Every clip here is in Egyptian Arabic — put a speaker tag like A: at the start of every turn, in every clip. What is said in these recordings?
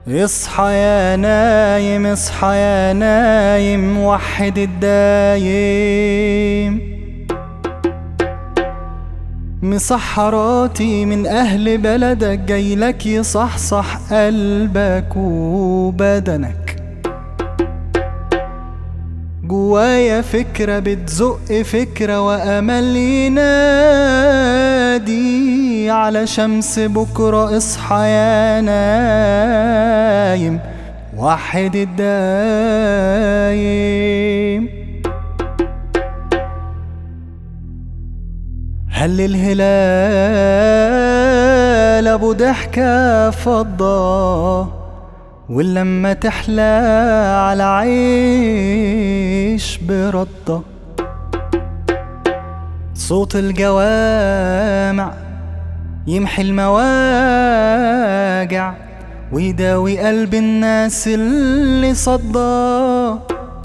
A: اصحى يا نايم اصحى يا نايم وحد الدايم مسحراتي من أهل بلدك جايلك يصحصح قلبك وبدنك جوايا فكرة بتزق فكرة وأمل ينادي على شمس بكرة اصحى يا نايم وحد الدايم هل الهلال ابو ضحكة فضة واللمة تحلى على عيش بردة صوت الجوامع يمحي المواجع ويداوي قلب الناس اللي صدى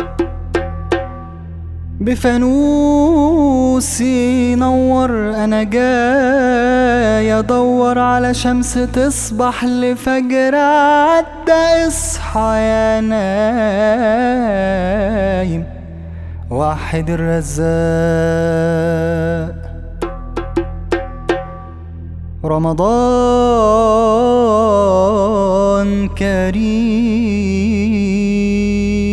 A: بفانوسي نور انا جاي ادور على شمس تصبح لفجر عدى اصحى يا نايم وحد الرزاق رمضان كريم